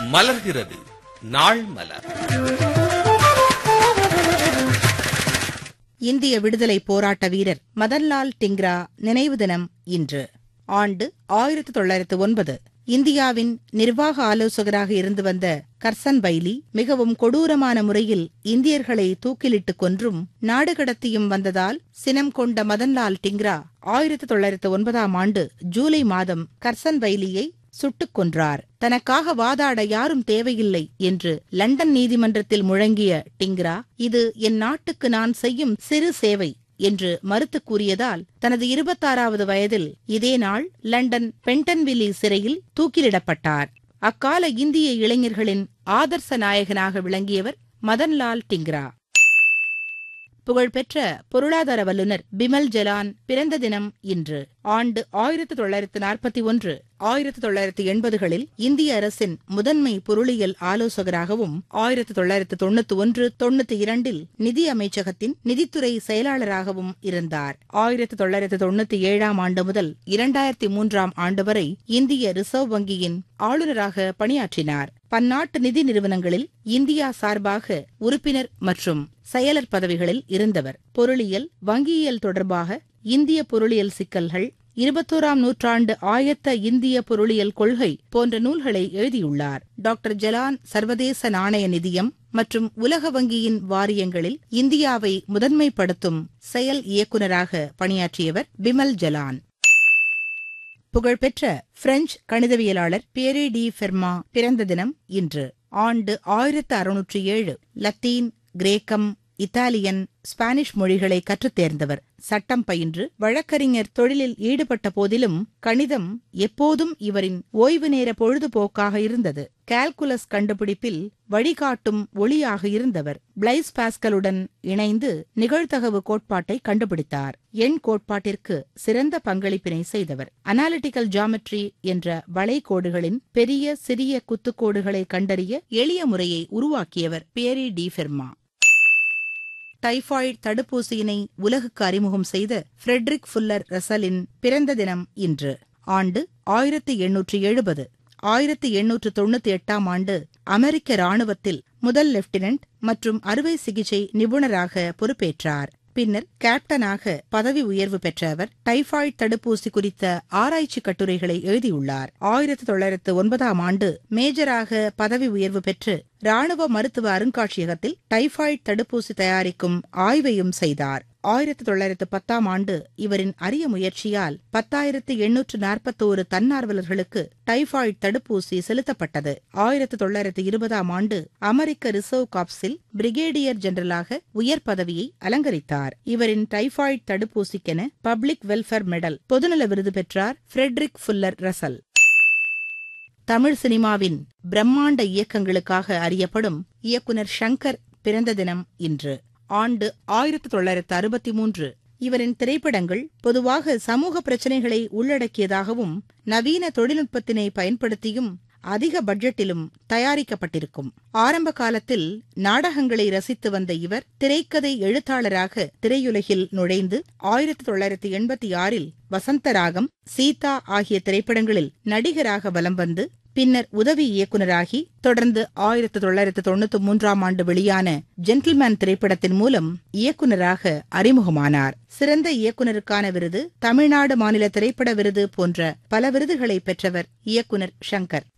மலர்கிறது நாள் மலர் இந்திய விடுதலை போராட்ட வீரர் மதன்லால் டிங்ரா நினைவு தினம் இன்று ஆண்டு ஆயிரத்து தொள்ளாயிரத்து ஒன்பது இந்தியாவின் நிர்வாக ஆலோசகராக இருந்து வந்த கர்சன் பைலி மிகவும் கொடூரமான முறையில் இந்தியர்களை தூக்கிலிட்டுக் கொன்றும் நாடு கடத்தியும் வந்ததால் சினம் கொண்ட மதன்லால் டிங்ரா ஆயிரத்து தொள்ளாயிரத்து ஒன்பதாம் ஆண்டு ஜூலை மாதம் கர்சன் பைலியை சுட்டுக் கொன்றார் தனக்காக வாதாட யாரும் தேவையில்லை என்று லண்டன் நீதிமன்றத்தில் முழங்கிய டிங்ரா இது என் நாட்டுக்கு நான் செய்யும் சிறு சேவை என்று மறுத்து கூறியதால் தனது இருபத்தாறாவது வயதில் இதே நாள் லண்டன் பென்டன்வில்லி சிறையில் தூக்கிலிடப்பட்டார் அக்கால இந்திய இளைஞர்களின் ஆதர்ச நாயகனாக விளங்கியவர் மதன்லால் டிங்ரா புகழ்பெற்ற பொருளாதார வல்லுநர் பிமல் ஜலான் பிறந்த தினம் இன்று ஆண்டு ஆயிரத்து தொள்ளாயிரத்து நாற்பத்தி ஒன்று ஆயிரத்து தொள்ளாயிரத்து எண்பதுகளில் இந்திய அரசின் முதன்மை பொருளியல் ஆலோசகராகவும் ஆயிரத்து தொள்ளாயிரத்து தொண்ணூத்தி ஒன்று தொண்ணூத்தி இரண்டில் நிதி அமைச்சகத்தின் நிதித்துறை செயலாளராகவும் இருந்தார் ஆயிரத்து தொள்ளாயிரத்து தொண்ணூத்தி ஏழாம் ஆண்டு முதல் இரண்டாயிரத்தி மூன்றாம் ஆண்டு வரை இந்திய ரிசர்வ் வங்கியின் ஆளுநராக பணியாற்றினார் பன்னாட்டு நிதி நிறுவனங்களில் இந்தியா சார்பாக உறுப்பினர் மற்றும் செயலர் பதவிகளில் இருந்தவர் பொருளியல் வங்கியியல் தொடர்பாக இந்திய பொருளியல் சிக்கல்கள் இருபத்தோராம் நூற்றாண்டு ஆயத்த இந்திய பொருளியல் கொள்கை போன்ற நூல்களை எழுதியுள்ளார் டாக்டர் ஜலான் சர்வதேச நாணய நிதியம் மற்றும் உலக வங்கியின் வாரியங்களில் இந்தியாவை முதன்மைப்படுத்தும் செயல் இயக்குநராக பணியாற்றியவர் பிமல் ஜலான் புகழ்பெற்ற பிரெஞ்சு கணிதவியலாளர் பியரே டி ஃபெர்மா பிறந்த தினம் இன்று ஆண்டு ஆயிரத்து அறுநூற்றி ஏழு லத்தீன் கிரேக்கம் இத்தாலியன் ஸ்பானிஷ் மொழிகளை கற்றுத் தேர்ந்தவர் சட்டம் பயின்று வழக்கறிஞர் தொழிலில் ஈடுபட்ட போதிலும் கணிதம் எப்போதும் இவரின் ஓய்வு நேர பொழுதுபோக்காக இருந்தது கால்குலஸ் கண்டுபிடிப்பில் வழிகாட்டும் ஒளியாக இருந்தவர் பிளைஸ் பாஸ்கலுடன் இணைந்து நிகழ்தகவு கோட்பாட்டை கண்டுபிடித்தார் எண் கோட்பாட்டிற்கு சிறந்த பங்களிப்பினை செய்தவர் அனாலிட்டிக்கல் ஜாமெட்ரி என்ற வளைகோடுகளின் பெரிய சிறிய குத்துக்கோடுகளை கண்டறிய எளிய முறையை உருவாக்கியவர் பியரி டி ஃபெர்மா டைபாய்டு தடுப்பூசியினை உலகுக்கு அறிமுகம் செய்த ஃப்ரெட்ரிக் ஃபுல்லர் ரசலின் பிறந்த தினம் இன்று ஆண்டு ஆயிரத்தி எண்ணூற்று எழுபது ஆயிரத்தி எண்ணூற்று தொண்ணூத்தி எட்டாம் ஆண்டு அமெரிக்க ராணுவத்தில் முதல் லெப்டினன்ட் மற்றும் அறுவை சிகிச்சை நிபுணராக பொறுப்பேற்றார் பின்னர் கேப்டனாக பதவி உயர்வு பெற்ற அவர் டைபாய்டு தடுப்பூசி குறித்த ஆராய்ச்சி கட்டுரைகளை எழுதியுள்ளார் ஆயிரத்தி தொள்ளாயிரத்து ஒன்பதாம் ஆண்டு மேஜராக பதவி உயர்வு பெற்று ராணுவ மருத்துவ அருங்காட்சியகத்தில் டைபாய்டு தடுப்பூசி தயாரிக்கும் ஆய்வையும் செய்தார் ஆயிரத்தி தொள்ளாயிரத்து பத்தாம் ஆண்டு இவரின் அரிய முயற்சியால் பத்தாயிரத்து எண்ணூற்று நாற்பத்தோரு தன்னார்வலர்களுக்கு டைபாய்டு தடுப்பூசி செலுத்தப்பட்டது ஆயிரத்து தொள்ளாயிரத்து இருபதாம் ஆண்டு அமெரிக்க ரிசர்வ் காப்ஸில் பிரிகேடியர் ஜெனரலாக உயர் பதவியை அலங்கரித்தார் இவரின் டைபாய்டு தடுப்பூசிக்கென பப்ளிக் வெல்ஃபேர் மெடல் பொதுநல விருது பெற்றார் ஃப்ரெட்ரிக் ஃபுல்லர் ரசல் தமிழ் சினிமாவின் பிரம்மாண்ட இயக்கங்களுக்காக அறியப்படும் இயக்குனர் ஷங்கர் பிறந்த தினம் இன்று ஆண்டு ஆயிரத்து தொள்ளாயிரத்து அறுபத்தி மூன்று இவரின் திரைப்படங்கள் பொதுவாக சமூக பிரச்சினைகளை உள்ளடக்கியதாகவும் நவீன தொழில்நுட்பத்தினை பயன்படுத்தியும் அதிக பட்ஜெட்டிலும் தயாரிக்கப்பட்டிருக்கும் ஆரம்ப காலத்தில் நாடகங்களை ரசித்து வந்த இவர் திரைக்கதை எழுத்தாளராக திரையுலகில் நுழைந்து ஆயிரத்தி தொள்ளாயிரத்தி எண்பத்தி ஆறில் வசந்தராகம் சீதா ஆகிய திரைப்படங்களில் நடிகராக வலம் வந்து பின்னர் உதவி இயக்குநராகி தொடர்ந்து ஆயிரத்து தொள்ளாயிரத்து தொண்ணூத்தி மூன்றாம் ஆண்டு வெளியான ஜென்டில்மேன் திரைப்படத்தின் மூலம் இயக்குநராக அறிமுகமானார் சிறந்த இயக்குனருக்கான விருது தமிழ்நாடு மாநில திரைப்பட விருது போன்ற பல விருதுகளை பெற்றவர் இயக்குனர் ஷங்கர்